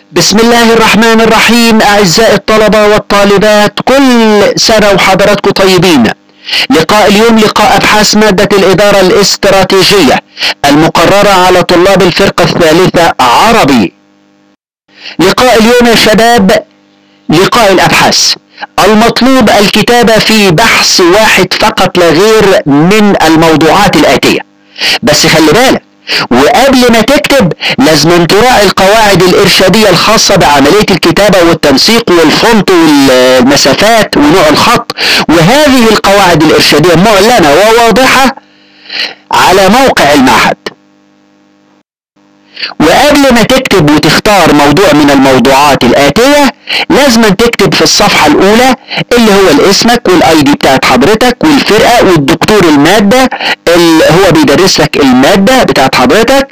بسم الله الرحمن الرحيم أعزائي الطلبة والطالبات كل سنة وحضراتكم طيبين لقاء اليوم لقاء أبحاث مادة الإدارة الاستراتيجية المقررة على طلاب الفرقة الثالثة عربي لقاء اليوم يا شباب لقاء الأبحاث المطلوب الكتابة في بحث واحد فقط لا غير من الموضوعات الآتية بس خلي بالك وقبل ما تكتب لازم تراعي القواعد الإرشادية الخاصة بعملية الكتابة والتنسيق والفونت والمسافات ونوع الخط وهذه القواعد الإرشادية معلنة وواضحة على موقع المعهد وقبل ما تكتب وتختار موضوع من الموضوعات الآتية لازم تكتب في الصفحة الأولى اللي هو اسمك والاي دي بتاعت حضرتك والفرقة والدكتور المادة اللي هو بيدرس لك المادة بتاعت حضرتك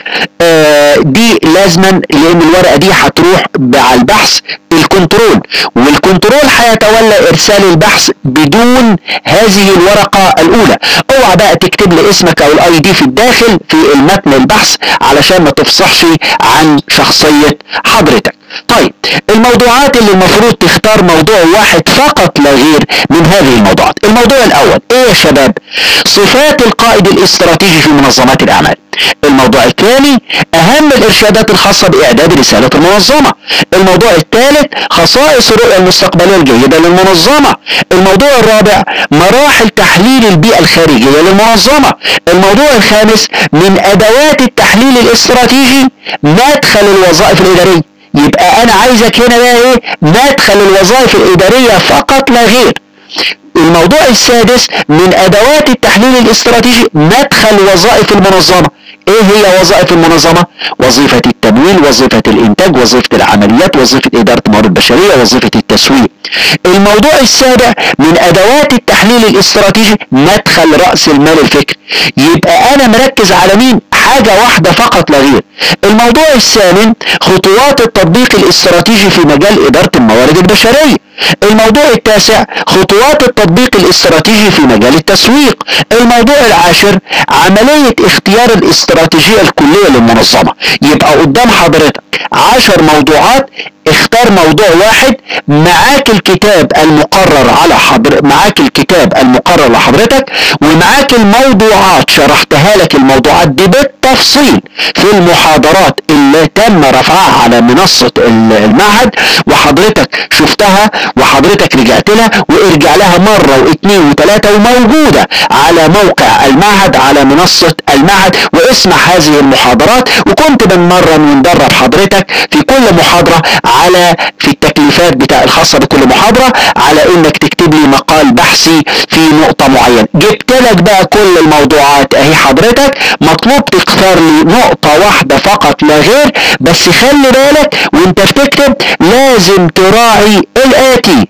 آه دي لازما لأن الورقة دي هتروح على البحث الكنترول والكنترول هيتولى ارسال البحث بدون هذه الورقة الاولى اوعى بقى تكتب لي اسمك او الاي دي في الداخل في المتن البحث علشان ما تفصحش عن شخصية حضرتك طيب الموضوعات اللي المفروض تختار موضوع واحد فقط لا غير من هذه الموضوعات الموضوع الاول ايه يا شباب صفات القائد الاستراتيجي في منظمات الاعمال الموضوع الثاني اهم الارشادات الخاصة باعداد رسالة المنظمة الموضوع الثالث خصائص الرؤية المستقبلية الجيدة للمنظمة الموضوع الرابع مراحل تحليل البيئة الخارجية للمنظمة الموضوع الخامس من ادوات التحليل الاستراتيجي مدخل الوظائف الادارية يبقى انا عايزك هنا بقى ايه مدخل الوظائف الادارية فقط لا غير الموضوع السادس من ادوات التحليل الاستراتيجي مدخل وظائف المنظمة ايه هي وظائف المنظمة وظيفة التمويل وظيفة الانتاج وظيفة العمليات وظيفة ادارة الموارد البشرية وظيفة التسويق الموضوع السابع من ادوات التحليل الاستراتيجي مدخل رأس المال الفكري يبقى انا مركز على مين حاجة واحدة فقط لا غير الموضوع الثامن خطوات التطبيق الاستراتيجي في مجال ادارة الموارد البشرية الموضوع التاسع خطوات التطبيق الاستراتيجي في مجال التسويق الموضوع العاشر عملية اختيار الاستراتيجية الكلية للمنظمة يبقى قدام حضرتك عشر موضوعات اختار موضوع واحد معاك الكتاب المقرر على حضر معاك الكتاب المقرر لحضرتك ومعاك الموضوعات شرحتها لك الموضوعات دي بالتفصيل في المحاضرات اللي تم رفعها على منصة المعهد وحضرتك شفتها وحضرتك رجعت لها وارجع لها مرة واثنين وثلاثة وموجودة على موقع المعهد على منصة المعهد واسمع هذه المحاضرات وكنت بنمرن وندرب حضرتك في كل محاضرة على في التكليفات بتاع الخاصة بكل محاضرة على انك تكتب لي مقال بحثي في نقطة معينة جبت لك بقى كل الموضوعات اهي حضرتك مطلوب تختار لي نقطة واحدة فقط لا غير بس خلي بالك وانت بتكتب لازم تراعي الاتي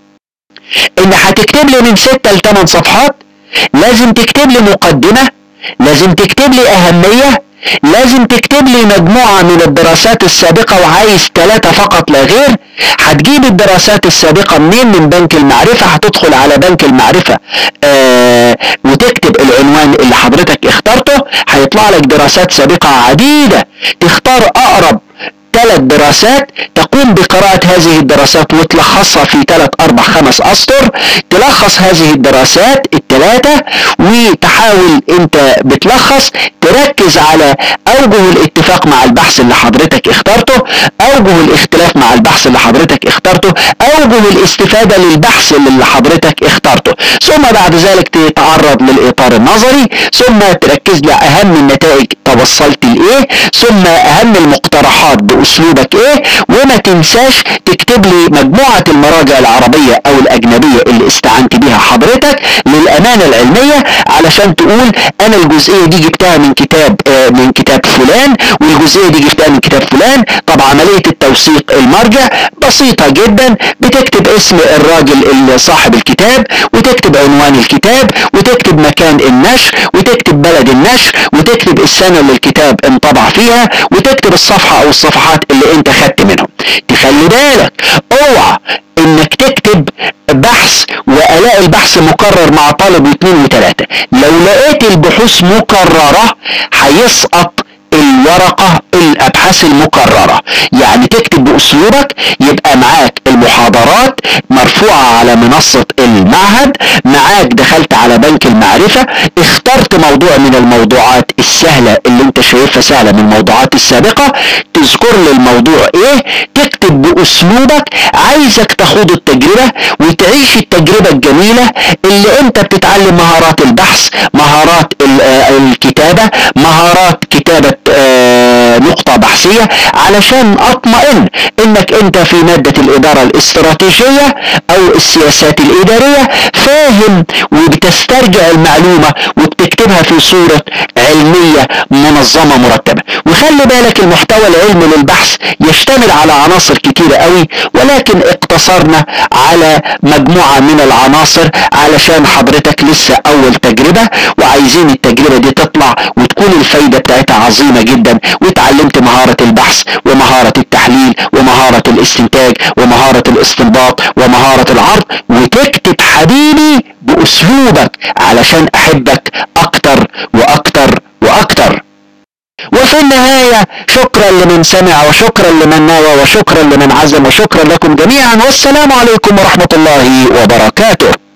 ان هتكتب لي من ستة لثمان صفحات لازم تكتب لي مقدمة لازم تكتب لي اهمية لازم تكتب لي مجموعة من الدراسات السابقة وعايز ثلاثة فقط لا غير هتجيب الدراسات السابقة منين من بنك المعرفة هتدخل على بنك المعرفة آه وتكتب العنوان اللي حضرتك اخترته هيطلع لك دراسات سابقة عديدة تختار اقرب ثلاث دراسات تقوم بقراءة هذه الدراسات وتلخصها في ثلاث أربع خمس أسطر تلخص هذه الدراسات الثلاثة وتحاول أنت بتلخص تركز على أوجه الاتفاق مع البحث اللي حضرتك اخترته أوجه الاختلاف مع البحث اللي حضرتك اخترته أوجه الاستفادة للبحث اللي حضرتك اخترته ثم بعد ذلك تتعرض للإطار النظري ثم تركز لأهم النتائج توصلت لإيه ثم أهم المقترحات بأسلوبك إيه وما تنساش تكتب لي مجموعة المراجع العربية أو الأجنبية اللي استعنت بها حضرتك للأمانة العلمية علشان تقول أنا الجزئية دي جبتها من كتاب آه من كتاب فلان والجزئية دي جبتها من كتاب فلان طب عملية التوثيق المرجع بسيطة جدا بتكتب اسم الراجل اللي صاحب الكتاب وتكتب عنوان الكتاب وتكتب مكان النشر وتكتب بلد النشر وتكتب السنة اللي الكتاب انطبع فيها وتكتب الصفحة او الصفحات اللي انت خدت منهم تخلي بالك اوعى انك تكتب بحث والاقي البحث مكرر مع طالب واثنين وثلاثة لو لقيت البحوث مكررة هيسقط الورقة الابحاث المكررة يعني بتكتب باسلوبك يبقى معاك المحاضرات مرفوعة على منصة المعهد معاك دخلت على بنك المعرفة اخترت موضوع من الموضوعات السهلة اللي انت شايفها سهلة من الموضوعات السابقة تذكر لي الموضوع ايه تكتب باسلوبك عايزك تخوض التجربة وتعيش التجربة الجميلة اللي انت بتتعلم مهارات البحث مهارات الكتابة مهارات كتابة نقطة بحثية علشان اطمئن انك انت في مادة الادارة الاستراتيجية او السياسات الادارية فاهم وبتسترجع المعلومة وبتكتبها في صورة علمية منظمة مرتبة وخلي بالك المحتوى العلمي للبحث يشتمل على عناصر كتيرة قوي ولكن اقتصرنا على مجموعة من العناصر علشان حضرتك لسه اول تجربة وعايزين التجربة دي تطلع وتكون الفايدة بتاعتها عظيمة جدا واتعلمت مهارة البحث ومهارة التحليل ومهارة الاستنتاج ومهارة الاستنباط ومهارة العرض وتكتب حبيبي باسلوبك علشان احبك اكتر واكتر واكتر وفي النهاية شكرا لمن سمع وشكرا لمن نوى وشكرا لمن عزم وشكرا لكم جميعا والسلام عليكم ورحمة الله وبركاته